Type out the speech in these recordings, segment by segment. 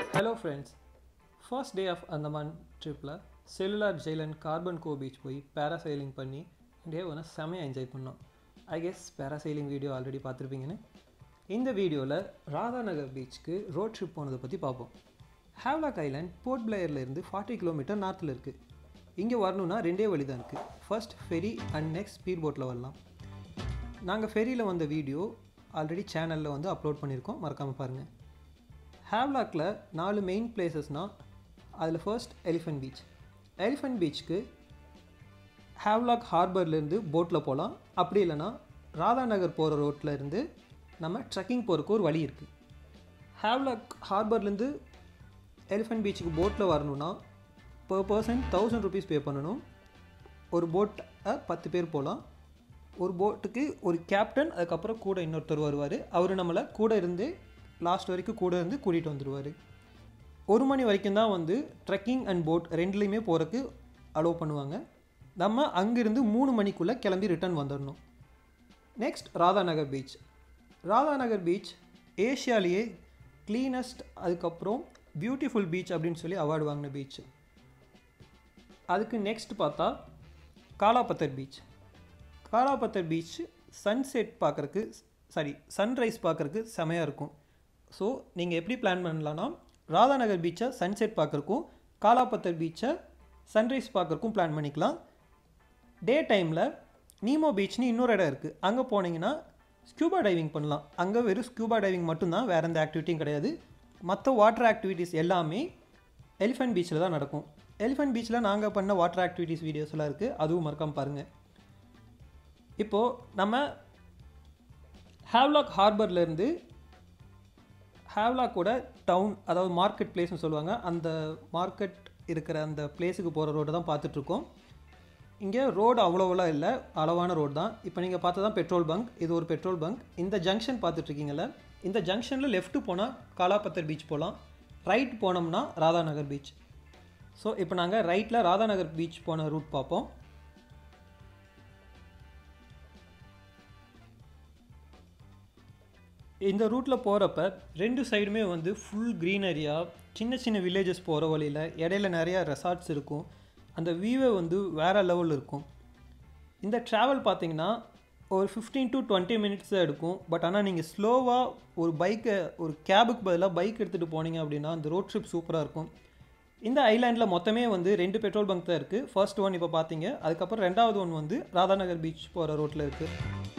hello friends first day of Andaman ட்ரிப்பில் cellular jail and Corbyn's cove beach போய் parasailing பண்ணி day ஒன்று செமையாக என்ஜாய் பண்ணோம் I guess parasailing video already பார்த்துருப்பீங்கன்னு இந்த வீடியோவில் ராதாநகர் பீச்சுக்கு ரோட் ட்ரிப் போனதை பற்றி பார்ப்போம் ஹேவ்லாக் ஐலாண்ட் போர்ட் பிளேயர்லேருந்து ஃபார்ட்டி கிலோமீட்டர் நார்த்தில் இருக்குது இங்கே வரணுன்னா ரெண்டே வழி தான் இருக்குது first ferry and next speed போட்டில் வரலாம் நாங்கள் ஃபெரியில் வந்த வீடியோ ஆல்ரெடி சேனலில் வந்து அப்லோட் பண்ணியிருக்கோம் மறக்காமல் பாருங்கள் ஹேவ்லாக்கில் நாலு மெயின் பிளேசஸ்னால் அதில் ஃபர்ஸ்ட் எலிஃபென்ட் பீச் எலிஃபென்ட் பீச்சுக்கு ஹேவ்லாக் ஹார்பர்லேருந்து போட்டில் போகலாம் அப்படி இல்லைன்னா ராதாநகர் போகிற ரோட்டில் இருந்து நம்ம ட்ரெக்கிங் போகிறதுக்கு ஒரு வழி இருக்குது ஹேவ்லாக் ஹார்பர்லேருந்து எலிஃபென்ட் பீச்சுக்கு போட்டில் வரணுன்னா per person thousand rupees pay பண்ணணும் ஒரு போட்டை பத்து பேர் போகலாம் ஒரு போட்டுக்கு ஒரு கேப்டன் அதுக்கப்புறம் கூட இன்னொருத்தர் வருவார் அவர் நம்மளை கூட இருந்து லாஸ்ட் வரைக்கும் கூட இருந்து கூட்டிகிட்டு வந்துடுவார் ஒரு மணி வரைக்கும் தான் வந்து ட்ரெக்கிங் அண்ட் போட் ரெண்டுலேயுமே போகிறதுக்கு அலோவ் பண்ணுவாங்க நம்ம அங்கேருந்து மூணு மணிக்குள்ளே கிளம்பி ரிட்டர்ன் வந்துடணும் next Radhanagar beach Radhanagar beach ஏஷியாலேயே க்ளீனஸ்ட் அதுக்கப்புறம் பியூட்டிஃபுல் பீச் அப்படின்னு சொல்லி அவார்டு வாங்கின பீச் அதுக்கு நெக்ஸ்ட் பார்த்தா Kalapathar beach Kalapathar beach sunset பார்க்குறக்கு சாரி சன்ரைஸ் பார்க்குறக்கு செமையாக இருக்கும் ஸோ நீங்கள் எப்படி பிளான் பண்ணலான்னா ராதாநகர் பீச்சை சன்செட் பார்க்குறக்கும் காலாபத்தர் பீச்சை சன்ரைஸ் பார்க்குறக்கும் பிளான் பண்ணிக்கலாம் டே டைமில் நீமோ பீச்னு இன்னொரு இடம் இருக்குது அங்கே போனீங்கன்னா ஸ்கூபா டைவிங் பண்ணலாம் அங்கே வெறும் ஸ்கூபா டைவிங் மட்டும்தான் வேறு எந்த ஆக்டிவிட்டியும் கிடையாது மற்ற வாட்டர் ஆக்டிவிட்டீஸ் எல்லாமே எலிஃபென்ட் பீச்சில் தான் நடக்கும் எலிஃபென்ட் பீச்சில் நாங்கள் பண்ண வாட்டர் ஆக்டிவிட்டீஸ் வீடியோஸ்லாம் இருக்குது அதுவும் மறக்காமல் பாருங்கள் இப்போது நம்ம ஹேவ்லாக் ஹார்பர்லேருந்து ஹேவ்லாக்கோட டவுன் அதாவது மார்க்கெட் பிளேஸ்னு சொல்லுவாங்க அந்த மார்க்கெட் இருக்கிற அந்த பிளேஸுக்கு போகிற ரோடு தான் பார்த்துட்ருக்கோம் இங்கே ரோடு அவ்வளோவெல்லாம் இல்லை அளவான ரோடு தான் இப்போ நீங்கள் பார்த்தா தான் பெட்ரோல் பங்க் இது ஒரு பெட்ரோல் பங்க் இந்த ஜங்ஷன் பார்த்துட்ருக்கீங்கள இந்த ஜங்ஷனில் லெஃப்ட்டு போனால் காலாபத்தர் பீச் போகலாம் ரைட் போனோம்னா ராதாநகர் பீச் ஸோ இப்போ நாங்கள் ரைட்டில் ராதாநகர் பீச் போன ரூட் பார்ப்போம் இந்த ரூட்டில் போகிறப்ப ரெண்டு சைடுமே வந்து ஃபுல் க்ரீனரியாக சின்ன சின்ன வில்லேஜஸ் போகிற வழியில் இடையில நிறையா ரெசார்ட்ஸ் இருக்கும் அந்த வியூவே வந்து வேறு லெவலில் இருக்கும் இந்த ட்ராவல் பார்த்தீங்கன்னா ஒரு ஃபிஃப்டீன் டு டுவெண்ட்டி மினிட்ஸ் தான் எடுக்கும் பட் ஆனால் நீங்கள் ஸ்லோவாக ஒரு பைக்கை ஒரு கேபுக்கு பதிலாக பைக் எடுத்துகிட்டு போனீங்க அப்படின்னா அந்த ரோட் ட்ரிப் சூப்பராக இருக்கும் இந்த ஐலாண்டில் மொத்தமே வந்து ரெண்டு பெட்ரோல் பங்க் தான் இருக்குது ஃபர்ஸ்ட் ஒன் இப்போ பார்த்தீங்க அதுக்கப்புறம் ரெண்டாவது ஒன் வந்து ராதாநகர் பீச் போகிற ரோட்டில் இருக்குது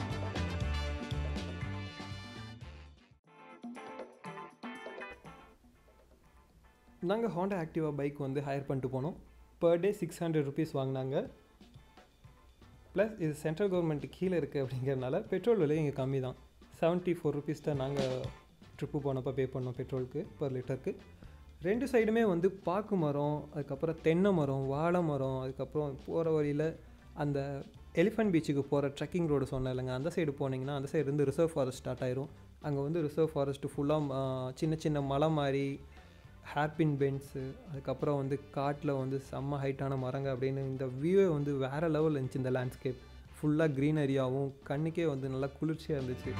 நாங்கள் ஹோண்டா ஆக்டிவா பைக் வந்து ஹையர் பண்ணிட்டு போனோம் per day six hundred rupees வாங்கினாங்க ப்ளஸ் இது சென்ட்ரல் கவர்மெண்ட் கீழே இருக்குது அப்படிங்கிறனால பெட்ரோல் விலை இங்கே கம்மி தான் செவன்ட்டி ஃபோர் ருபீஸ் தான் நாங்கள் ட்ரிப்பு போனப்போ பே பண்ணோம் பெட்ரோலுக்கு பர் லிட்டருக்கு ரெண்டு சைடுமே வந்து பாக்கு மரம் அதுக்கப்புறம் தென்னை மரம் வாழை மரம் அதுக்கப்புறம் போகிற வழியில் அந்த எலிஃபென்ட் பீச்சுக்கு போகிற ட்ரெக்கிங் ரோடு சொன்னேன் இல்லைங்க அந்த சைடு போனீங்கன்னா அந்த சைடு இருந்து ரிசர்வ் ஃபாரஸ்ட் ஸ்டார்ட் ஆயிரும் அங்கே வந்து ரிசர்வ் ஃபாரஸ்ட் ஃபுல்லாக சின்ன சின்ன மலை மாதிரி ஹேர்பின் பென்ஸு அதுக்கப்புறம் வந்து காட்டில் வந்து செம்ம ஹைட்டான மரங்க அப்படின்னு இந்த வியூவே வந்து வேறு லெவலில் இருந்துச்சு இந்த லேண்ட்ஸ்கேப் ஃபுல்லாக க்ரீனரியாகவும் கண்ணுக்கே வந்து நல்லா குளிர்ச்சியாக இருந்துச்சு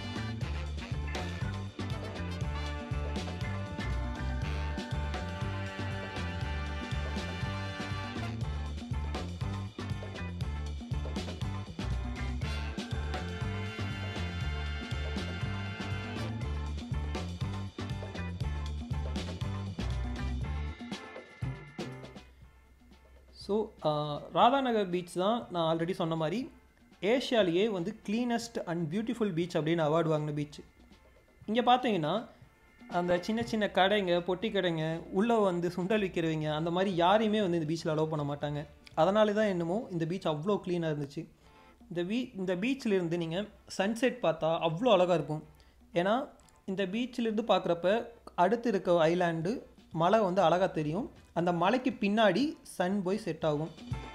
ஸோ ராதாநகர் பீச் தான் நான் ஆல்ரெடி சொன்ன மாதிரி ஏஷியாலேயே வந்து க்ளீனஸ்ட் அண்ட் பியூட்டிஃபுல் பீச் அப்படின்னு அவார்டு வாங்கின பீச் இங்கே பார்த்தீங்கன்னா அந்த சின்ன சின்ன கடைங்க பொட்டி கடைங்க உள்ளே வந்து சுண்டல் விற்கிறவங்க அந்த மாதிரி யாரையுமே வந்து இந்த பீச்சில் அலோவ் பண்ண மாட்டாங்க அதனால தான் என்னமோ இந்த பீச் அவ்வளோ க்ளீனாக இருந்துச்சு இந்த பீ இந்த பீச்சிலேருந்து நீங்கள் சன்செட் பார்த்தா அவ்வளோ அழகாக இருக்கும் ஏன்னா இந்த பீச்சிலேருந்து பார்க்குறப்ப அடுத்து இருக்க ஐலாண்டு மலை வந்து அழகாக தெரியும் அந்த மலைக்கு பின்னாடி சன் போய் செட் ஆகும்